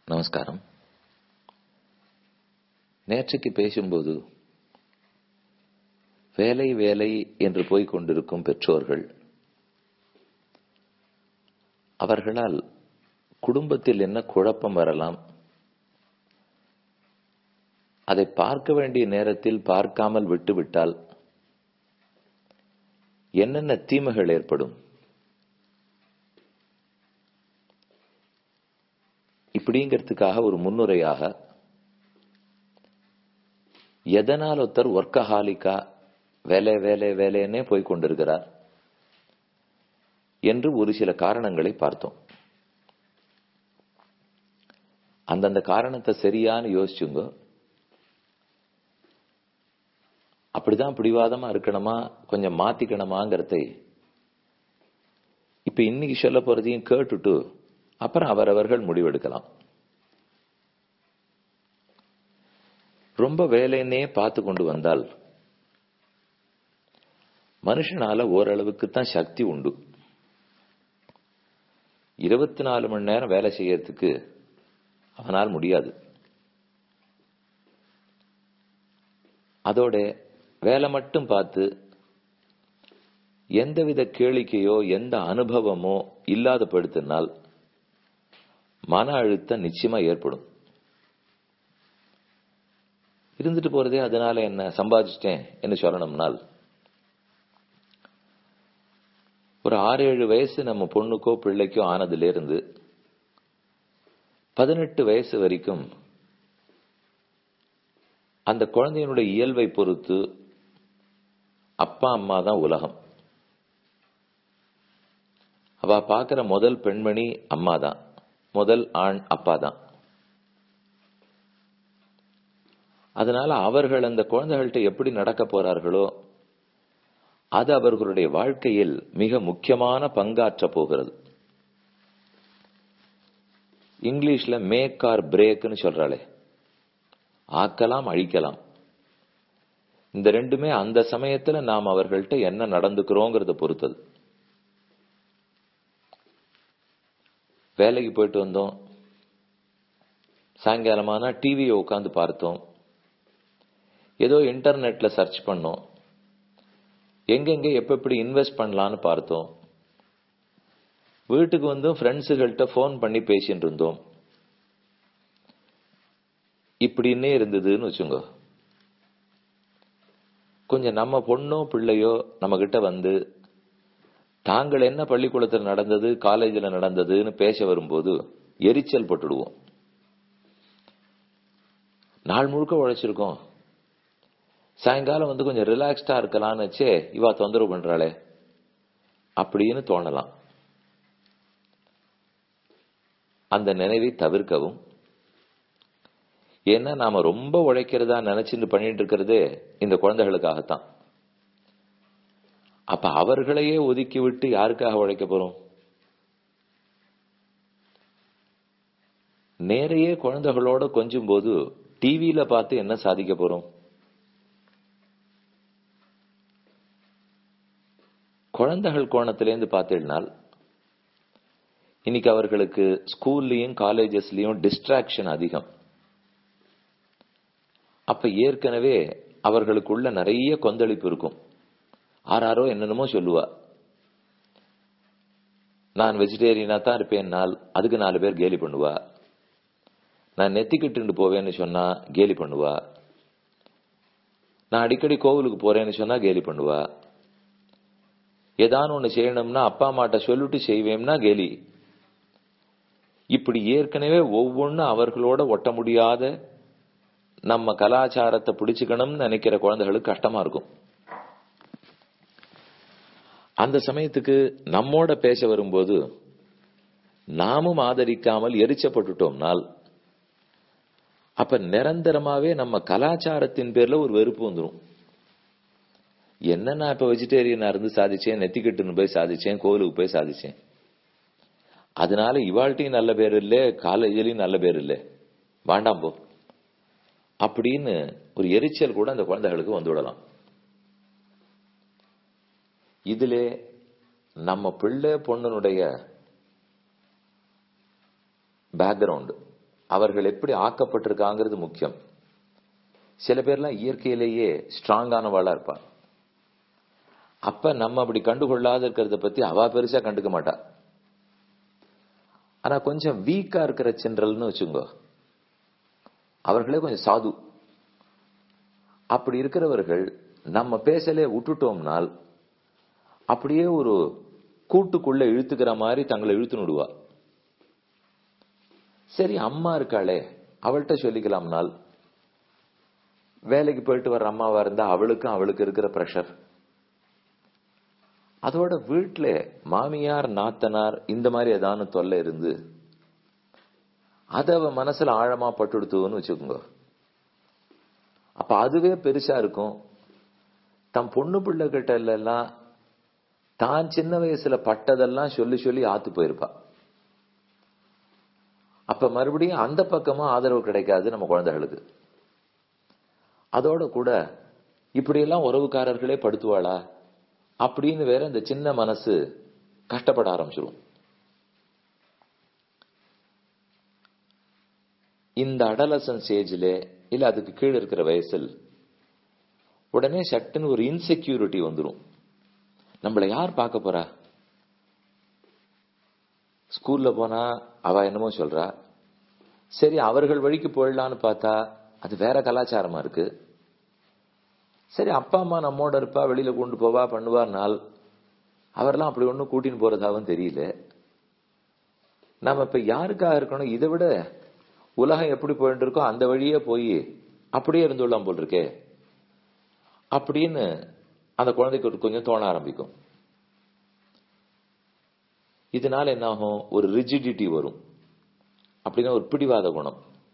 நமஸ்காரம் நேற்றைக்கு பேசும்போது வேலை வேலை என்று போய்க் கொண்டிருக்கும் பெற்றோர்கள் அவர்களால் குடும்பத்தில் என்ன குழப்பம் வரலாம் அதை பார்க்க வேண்டிய நேரத்தில் பார்க்காமல் விட்டுவிட்டால் என்னென்ன தீமைகள் ஏற்படும் இப்படிங்கிறதுக்காக ஒரு முன்னுரையாக எதனால் ஒருத்தர் ஒர்க்கஹாலிக்கா வேலை வேலை வேலைன்னே போய் கொண்டிருக்கிறார் என்று ஒரு சில காரணங்களை பார்த்தோம் அந்தந்த காரணத்தை சரியான்னு யோசிச்சுங்க அப்படிதான் பிடிவாதமா இருக்கணுமா கொஞ்சம் மாத்திக்கணுமாங்கிறதை இப்ப இன்னைக்கு சொல்ல போறதையும் கேட்டுட்டு அப்புறம் அவரவர்கள் முடிவெடுக்கலாம் ரொம்ப வேலைன்னே பார்த்து கொண்டு வந்தால் மனுஷனால ஓரளவுக்கு தான் சக்தி உண்டு இருபத்தி நாலு மணி நேரம் வேலை செய்யறதுக்கு அவனால் முடியாது அதோட வேலை மட்டும் பார்த்து எந்தவித கேளிக்கையோ எந்த அனுபவமோ இல்லாத படுத்தினால் மன அழுத்தம் நிச்சயமா ஏற்படும் இருந்துட்டு போறதே அதனால என்ன சம்பாதிச்சிட்டேன் என்று சொல்லணும்னால் ஒரு ஆறு ஏழு வயசு நம்ம பொண்ணுக்கோ பிள்ளைக்கோ ஆனதுல இருந்து பதினெட்டு வயசு வரைக்கும் அந்த குழந்தையினுடைய இயல்பை பொறுத்து அப்பா அம்மா தான் உலகம் அவ பாக்குற முதல் பெண்மணி அம்மா தான் முதல் ஆண் அப்பா தான் அதனால அவர்கள் அந்த குழந்தைகள்கிட்ட எப்படி நடக்க போறார்களோ அது அவர்களுடைய வாழ்க்கையில் மிக முக்கியமான பங்காற்ற போகிறது இங்கிலீஷ்ல மேக் ஆர் பிரேக்னு சொல்றாளே ஆக்கலாம் அழிக்கலாம் இந்த ரெண்டுமே அந்த சமயத்துல நாம் அவர்கள்ட்ட என்ன நடந்துக்கிறோங்கிறத பொறுத்தது வேலைக்கு போயிட்டு வந்தோம் சாயங்காலமானா டிவியை உட்காந்து பார்த்தோம் ஏதோ இன்டர்நெட்ல சர்ச் பண்ணோம் எங்கெங்க எப்ப எப்படி இன்வெஸ்ட் பண்ணலான்னு பார்த்தோம் வீட்டுக்கு வந்து ஃப்ரெண்ட்ஸுகள்கிட்ட ஃபோன் பண்ணி பேசிட்டு இருந்தோம் இப்படின்னே இருந்ததுன்னு வச்சுங்க கொஞ்சம் நம்ம பொண்ணோ பிள்ளையோ நம்ம கிட்ட வந்து தாங்கள் என்ன பள்ளிக்கூடத்தில் நடந்தது காலேஜில் நடந்ததுன்னு பேச வரும்போது எரிச்சல் பட்டுடுவோம் நாள் முழுக்க உழைச்சிருக்கோம் சாயங்காலம் வந்து கொஞ்சம் ரிலாக்ஸ்டா இருக்கலாம்னு வச்சே இவா தொந்தரவு பண்றாளே அப்படின்னு தோணலாம் அந்த நினைவை தவிர்க்கவும் ஏன்னா நாம ரொம்ப உழைக்கிறதா நினைச்சுட்டு பண்ணிட்டு இருக்கிறதே இந்த குழந்தைகளுக்காகத்தான் அப்ப அவர்களையே ஒதுக்கி விட்டு யாருக்காக உழைக்க போறோம் நேரையே குழந்தைகளோட கொஞ்சம் போது டிவியில பார்த்து என்ன சாதிக்க போறோம் குழந்தைகள் கோணத்திலேருந்து பார்த்தீங்கன்னால் இன்னைக்கு அவர்களுக்கு ஸ்கூல்லையும் காலேஜஸ்லயும் டிஸ்ட்ராக்ஷன் அதிகம் அப்ப ஏற்கனவே அவர்களுக்குள்ள நிறைய கொந்தளிப்பு இருக்கும் ஆறாரோ என்னென்னமோ சொல்லுவா நான் வெஜிடேரியனா தான் இருப்பேன்னால் அதுக்கு நாலு பேர் கேலி பண்ணுவா நான் நெத்திக்கிட்டு போவேன்னு சொன்னா கேலி பண்ணுவா நான் அடிக்கடி கோவிலுக்கு போறேன்னு சொன்னா கேலி பண்ணுவா ஏதான ஒண்ணு செய்யணும்னா அப்பா அம்மாட்ட சொல்லிட்டு செய்வேம்னா கேலி இப்படி ஏற்கனவே ஒவ்வொன்றும் அவர்களோட ஒட்ட முடியாத நம்ம கலாச்சாரத்தை பிடிச்சுக்கணும்னு நினைக்கிற குழந்தைகளுக்கு கஷ்டமா இருக்கும் அந்த சமயத்துக்கு நம்மோட பேச வரும்போது நாமும் ஆதரிக்காமல் எரிச்சப்பட்டுட்டோம்னால் அப்ப நிரந்தரமாவே நம்ம கலாச்சாரத்தின் பேர்ல ஒரு வெறுப்பு வந்துடும் என்ன நான் இப்ப வெஜிடேரியனா இருந்து சாதிச்சேன் நெத்திக்கிட்டுன்னு போய் சாதிச்சேன் கோவிலுக்கு போய் சாதிச்சேன் அதனால இவாழ்ட்டையும் நல்ல பேர் இல்ல காலேஜ்லயும் நல்ல பேர் இல்ல வாண்டாம் போ அப்படின்னு ஒரு எரிச்சல் கூட அந்த குழந்தைகளுக்கு வந்துவிடலாம் இதுல நம்ம பிள்ளை பொண்ணுனுடைய பேக்ரவுண்டு அவர்கள் எப்படி ஆக்கப்பட்டிருக்காங்கிறது முக்கியம் சில பேர்லாம் இயற்கையிலேயே ஸ்ட்ராங்கானவாளா இருப்பா அப்ப நம்ம அப்படி கண்டுகொள்ளாத இருக்கிறத பத்தி அவ பெருசா கண்டுக்க மாட்டா ஆனா கொஞ்சம் வீக்கா இருக்கிற சின்றல்னு வச்சுங்க அவர்களே கொஞ்சம் சாது அப்படி இருக்கிறவர்கள் நம்ம பேசலே விட்டுட்டோம்னால் அப்படியே ஒரு கூட்டுக்குள்ள இழுத்துக்கிற மாதிரி தங்களை இழுத்து விடுவா சரி அம்மா இருக்காளே அவள்கிட்ட சொல்லிக்கலாம்னால் வேலைக்கு போயிட்டு வர்ற அம்மாவா இருந்தா அவளுக்கும் அவளுக்கு இருக்கிற ப்ரெஷர் அதோட வீட்டுல மாமியார் நாத்தனார் இந்த மாதிரி ஏதானு தொல்லை இருந்து அத அவ மனசுல ஆழமா பட்டுடுத்துன்னு வச்சுக்கோங்க அப்ப அதுவே பெருசா இருக்கும் தம் பொண்ணு பிள்ளை கிட்ட எல்லாம் தான் சின்ன வயசுல பட்டதெல்லாம் சொல்லி சொல்லி ஆத்து போயிருப்பா அப்ப மறுபடியும் அந்த பக்கமா ஆதரவு கிடைக்காது நம்ம குழந்தைகளுக்கு அதோட கூட இப்படியெல்லாம் உறவுக்காரர்களே படுத்துவாளா அப்படின்னு வேற இந்த சின்ன மனசு கஷ்டப்பட ஆரம்பிச்சிடும் இந்த அடலசன் ஸ்டேஜில் இல்ல அதுக்கு கீழே இருக்கிற வயசில் உடனே சட்டுன்னு ஒரு இன்செக்யூரிட்டி வந்துடும் நம்மள யார் பார்க்க போறா ஸ்கூல்ல போனா அவ என்னமோ சொல்றா சரி அவர்கள் வழிக்கு போயிடலான்னு பார்த்தா அது வேற கலாச்சாரமா இருக்கு சரி அப்பா அம்மா நம்மோட இருப்பா வெளியில கொண்டு போவா பண்ணுவார்னால் அவரெல்லாம் அப்படி ஒன்றும் கூட்டின்னு போறதாவும் தெரியல நாம இப்ப யாருக்காக இருக்கணும் இதை விட உலகம் எப்படி போயிட்டு இருக்கோ அந்த வழியே போய் அப்படியே இருந்துள்ளலாம் போல் இருக்கே அப்படின்னு அந்த குழந்தைக்கு கொஞ்சம் தோண ஆரம்பிக்கும் இதனால என்ன ஆகும் ஒரு ரிஜிடிட்டி வரும் அப்படின்னா ஒரு பிடிவாத குணம்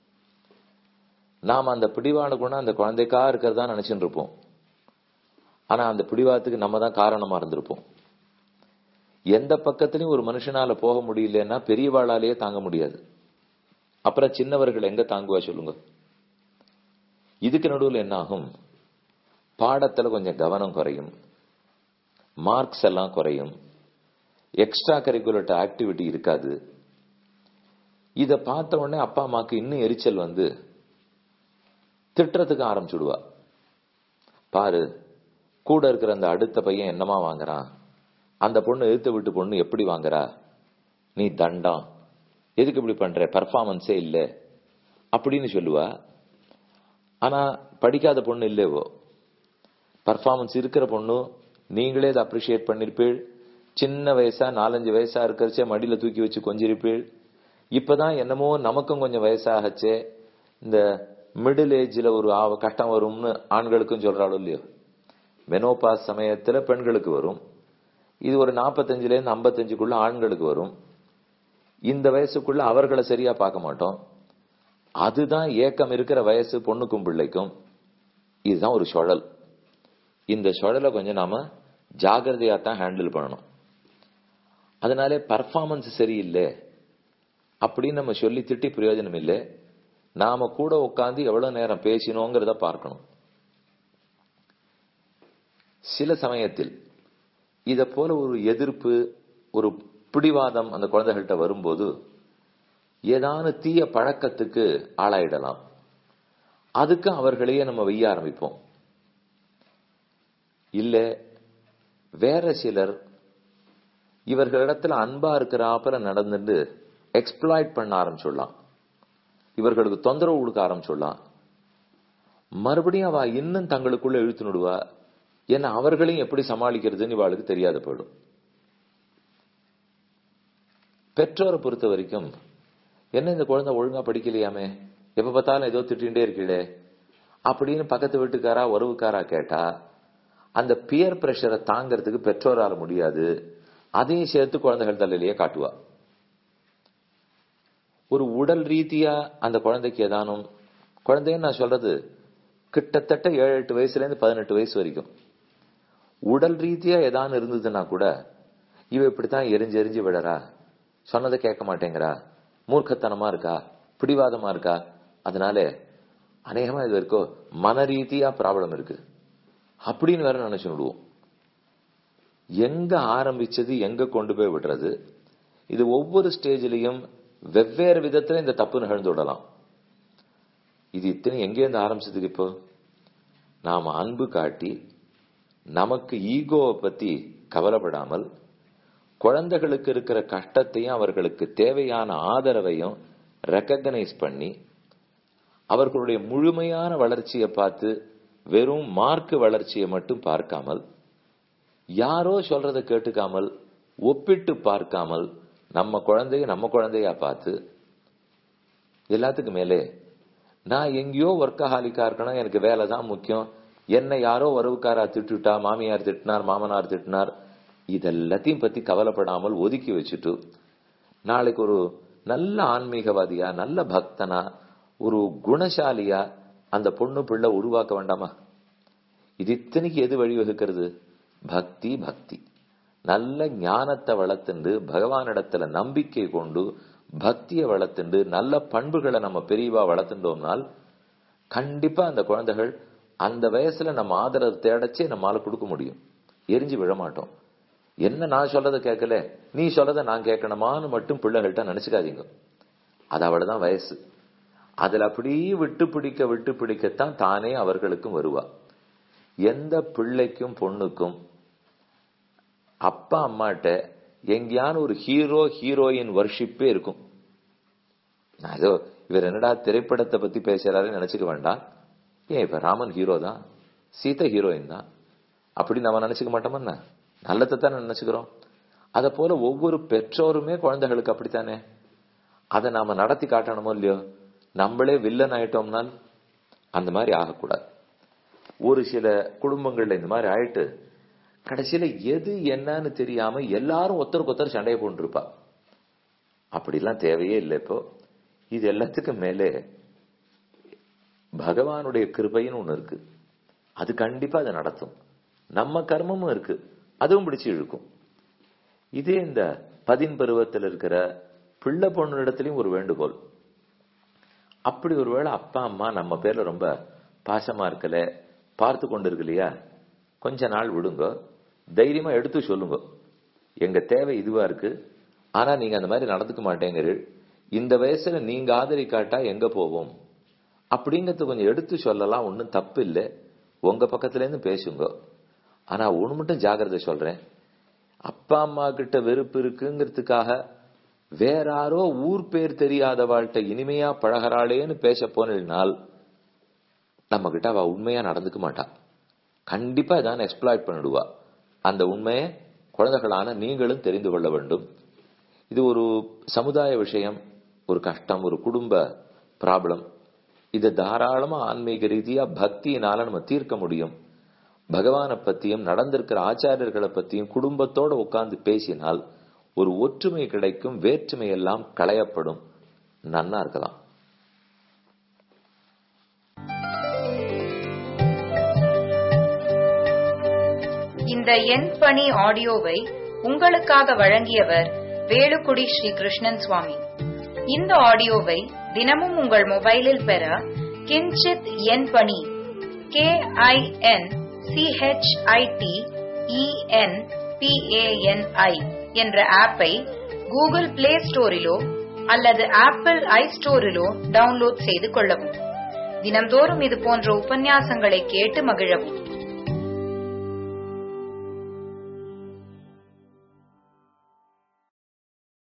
நாம் அந்த பிடிவாத குணம் அந்த குழந்தைக்கா இருக்கிறதா நினைச்சுட்டு இருப்போம் ஆனா அந்த பிடிவாதத்துக்கு நம்ம தான் காரணமா இருந்திருப்போம் எந்த பக்கத்திலையும் ஒரு மனுஷனால போக முடியலன்னா பெரியவாளாலேயே தாங்க முடியாது அப்புறம் சின்னவர்கள் எங்க தாங்குவா சொல்லுங்க இதுக்கு நடுவில் என்ன ஆகும் பாடத்துல கொஞ்சம் கவனம் குறையும் மார்க்ஸ் எல்லாம் குறையும் எக்ஸ்ட்ரா கரிக்குலர் ஆக்டிவிட்டி இருக்காது இத பார்த்த உடனே அப்பா அம்மாக்கு இன்னும் எரிச்சல் வந்து திட்டுறதுக்கு ஆரம்பிச்சுடுவா பாரு கூட இருக்கிற அந்த அடுத்த பையன் என்னமா வாங்குறான் அந்த பொண்ணு எழுத்து விட்டு பொண்ணு எப்படி வாங்குறா நீ தண்டம் எதுக்கு இப்படி பண்ற பர்ஃபார்மன்ஸே இல்ல அப்படின்னு சொல்லுவா ஆனா படிக்காத பொண்ணு இல்லைவோ பர்ஃபார்மன்ஸ் இருக்கிற பொண்ணு நீங்களே இதை அப்ரிஷியேட் பண்ணிருப்பீள் சின்ன வயசா நாலஞ்சு வயசா இருக்கிறச்சே மடியில தூக்கி வச்சு கொஞ்சிருப்பீள் இப்பதான் என்னமோ நமக்கும் கொஞ்சம் வயசாகச்சே இந்த மிடில் ஏஜ்ல ஒரு ஆவ- கஷ்டம் வரும்னு ஆண்களுக்கும் சொல்றாளோ இல்லையோ மெனோபாஸ் சமயத்துல பெண்களுக்கு வரும் இது ஒரு நாற்பத்தஞ்சுல இருந்து ஐம்பத்தஞ்சுக்குள்ள ஆண்களுக்கு வரும் இந்த வயசுக்குள்ள அவர்களை சரியா பார்க்க மாட்டோம் அதுதான் ஏக்கம் இருக்கிற வயசு பொண்ணுக்கும் பிள்ளைக்கும் இதுதான் ஒரு சுழல் இந்த சுழலை கொஞ்சம் நாம ஜாகிரதையா தான் ஹேண்டில் பண்ணணும் அதனாலே பர்ஃபார்மன்ஸ் சரியில்லை அப்படின்னு நம்ம சொல்லி திட்டி பிரயோஜனம் இல்லை நாம கூட உட்காந்து எவ்வளவு நேரம் பேசினோங்கிறத பார்க்கணும் சில சமயத்தில் இத போல ஒரு எதிர்ப்பு ஒரு பிடிவாதம் அந்த குழந்தைகள்கிட்ட வரும்போது ஏதான தீய பழக்கத்துக்கு ஆளாயிடலாம் அதுக்கு அவர்களையே நம்ம வெய்ய ஆரம்பிப்போம் இல்ல வேற சிலர் இவர்களிடத்துல அன்பா இருக்கிறாப்புல நடந்துட்டு எக்ஸ்ப்ளாய்ட் பண்ண ஆரம்பிச்சுடலாம் இவர்களுக்கு தொந்தரவு கொடுக்க ஆரம்பிச்சுடலாம் மறுபடியும் அவ இன்னும் தங்களுக்குள்ள இழுத்து நடுவா ஏன்னா அவர்களையும் எப்படி சமாளிக்கிறதுன்னு இவாளுக்கு தெரியாத போயிடும் பெற்றோரை பொறுத்த வரைக்கும் என்ன இந்த குழந்தை ஒழுங்கா படிக்கலையாமே எப்ப பார்த்தாலும் ஏதோ திட்டிகிட்டே இருக்கீளே அப்படின்னு பக்கத்து வீட்டுக்காரா உறவுக்காரா கேட்டா அந்த பியர் பிரஷரை தாங்கறதுக்கு பெற்றோரால முடியாது அதையும் சேர்த்து குழந்தைகள் தலையிலேயே காட்டுவா ஒரு உடல் ரீதியா அந்த குழந்தைக்கு ஏதானும் குழந்தைன்னு நான் சொல்றது கிட்டத்தட்ட ஏழு எட்டு வயசுல இருந்து பதினெட்டு வயசு வரைக்கும் உடல் ரீதியா ஏதானு இருந்ததுன்னா கூட இவ இப்படித்தான் எரிஞ்சு எரிஞ்சு விழறா சொன்னதை கேட்க மாட்டேங்கிறா மூர்க்கத்தனமா இருக்கா பிடிவாதமா இருக்கா அதனால அநேகமா இது வரைக்கும் மன ரீதியா ப்ராப்ளம் இருக்கு அப்படின்னு வேற நினைச்சு விடுவோம் எங்க ஆரம்பிச்சது எங்க கொண்டு போய் விடுறது இது ஒவ்வொரு ஸ்டேஜ்லயும் வெவ்வேறு விதத்துல இந்த தப்பு நிகழ்ந்து விடலாம் இது இத்தனை எங்கேருந்து ஆரம்பிச்சதுக்கு இப்போ நாம அன்பு காட்டி நமக்கு ஈகோவை பத்தி கவலைப்படாமல் குழந்தைகளுக்கு இருக்கிற கஷ்டத்தையும் அவர்களுக்கு தேவையான ஆதரவையும் ரெக்கக்னைஸ் பண்ணி அவர்களுடைய முழுமையான வளர்ச்சியை பார்த்து வெறும் மார்க் வளர்ச்சியை மட்டும் பார்க்காமல் யாரோ சொல்றத கேட்டுக்காமல் ஒப்பிட்டு பார்க்காமல் நம்ம குழந்தைய நம்ம குழந்தையா பார்த்து எல்லாத்துக்கும் மேலே நான் எங்கேயோ ஒர்க்கஹாலிக்கா இருக்கணும் எனக்கு வேலை தான் முக்கியம் என்ன யாரோ உறவுக்காரா திட்டுட்டா மாமியார் திட்டினார் மாமனார் திட்டினார் இதெல்லாத்தையும் பத்தி கவலைப்படாமல் ஒதுக்கி வச்சுட்டு நாளைக்கு ஒரு நல்ல ஆன்மீகவாதியா நல்ல பக்தனா ஒரு குணசாலியா அந்த பொண்ணு பிள்ளை உருவாக்க வேண்டாமா இது இத்தனைக்கு எது வழிவகுக்கிறது பக்தி பக்தி நல்ல ஞானத்தை வளர்த்துண்டு பகவானிடத்துல நம்பிக்கை கொண்டு பக்தியை வளர்த்துண்டு நல்ல பண்புகளை நம்ம பெரியவா வளர்த்துட்டோம்னால் கண்டிப்பா அந்த குழந்தைகள் அந்த வயசுல நம்ம ஆதரவு தேடச்சே நம்மால கொடுக்க முடியும் எரிஞ்சு விழ மாட்டோம் என்ன நான் சொல்லதை கேட்கல நீ சொல்லதை நான் கேட்கணுமான்னு மட்டும் பிள்ளைகள்கிட்ட நினைச்சுக்காதீங்க அது அவ்வளவுதான் வயசு அதுல அப்படியே விட்டு பிடிக்க விட்டு பிடிக்கத்தான் தானே அவர்களுக்கும் வருவா எந்த பிள்ளைக்கும் பொண்ணுக்கும் அப்பா அம்மாட்ட எங்கேயான ஒரு ஹீரோ ஹீரோயின் வர்ஷிப்பே இருக்கும் அதோ இவர் என்னடா திரைப்படத்தை பத்தி பேசுறாருன்னு நினைச்சுக்க வேண்டாம் ஏன் இப்ப ராமன் ஹீரோ தான் சீதை ஹீரோயின் தான் அப்படி நம்ம நினைச்சுக்க மாட்டோம்னா நல்லதை தானே நினைச்சுக்கிறோம் அத போல ஒவ்வொரு பெற்றோருமே குழந்தைகளுக்கு அப்படித்தானே அதை நாம நடத்தி காட்டணுமோ இல்லையோ நம்மளே வில்லன் ஆயிட்டோம்னால் அந்த மாதிரி ஆகக்கூடாது ஒரு சில குடும்பங்கள்ல இந்த மாதிரி ஆயிட்டு கடைசியில எது என்னன்னு தெரியாம எல்லாரும் ஒருத்தருக்கு ஒருத்தர் சண்டையை போட்டுருப்பா அப்படிலாம் தேவையே இல்லை இப்போ இது எல்லாத்துக்கும் மேலே பகவானுடைய கிருபைன்னு ஒண்ணு இருக்கு அது கண்டிப்பா அதை நடத்தும் நம்ம கர்மமும் இருக்கு அதுவும் பிடிச்சு இழுக்கும் இதே இந்த பதின் பருவத்தில் இருக்கிற பிள்ளை பொண்ணு இடத்துலயும் ஒரு வேண்டுகோள் அப்படி ஒருவேளை அப்பா அம்மா நம்ம பேர்ல ரொம்ப பாசமா இருக்கல பார்த்து கொண்டு இருக்கு இல்லையா கொஞ்ச நாள் விடுங்க தைரியமா எடுத்து சொல்லுங்க எங்க தேவை இதுவா இருக்கு ஆனா நீங்க அந்த மாதிரி நடந்துக்க மாட்டேங்கிறீள் இந்த வயசுல நீங்க ஆதரிக்காட்டா எங்க போவோம் அப்படிங்கறது கொஞ்சம் எடுத்து சொல்லலாம் ஒன்னும் தப்பு இல்லை உங்க பக்கத்துல இருந்து பேசுங்க ஆனா ஒண்ணு மட்டும் ஜாகிரதை சொல்றேன் அப்பா அம்மா கிட்ட வெறுப்பு இருக்குங்கிறதுக்காக வேற யாரோ ஊர் பேர் தெரியாத வாழ்க்கை இனிமையா பழகிறாளேன்னு பேச போனால் நம்ம கிட்ட அவ உண்மையா நடந்துக்க மாட்டா கண்டிப்பா இதான் எக்ஸ்பிளாய்ட் பண்ணிடுவா அந்த உண்மையை குழந்தைகளான நீங்களும் தெரிந்து கொள்ள வேண்டும் இது ஒரு சமுதாய விஷயம் ஒரு கஷ்டம் ஒரு குடும்ப ப்ராப்ளம் இதை தாராளமா ஆன்மீக ரீதியா பக்தியினால நம்ம தீர்க்க முடியும் பகவானை பத்தியும் நடந்திருக்கிற ஆச்சாரியர்களை பத்தியும் குடும்பத்தோட உட்கார்ந்து பேசினால் ஒரு ஒற்றுமை கிடைக்கும் வேற்றுமை எல்லாம் களையப்படும் நன்னா இருக்கலாம் இந்த எண் பணி ஆடியோவை உங்களுக்காக வழங்கியவர் வேலுக்குடி ஸ்ரீ கிருஷ்ணன் சுவாமி இந்த ஆடியோவை தினமும் உங்கள் மொபைலில் பெற கிஞ்சித் எண் பணி கே ஐ என் சிஹெச்ஐடி இஎன் பிஏஎன்ஐ என்ற ஆப்பை கூகுள் பிளே ஸ்டோரிலோ அல்லது ஆப்பிள் ஐ ஸ்டோரிலோ டவுன்லோட் செய்து கொள்ளவும் தினம்தோறும் இது போன்ற உபன்யாசங்களை கேட்டு மகிழவும்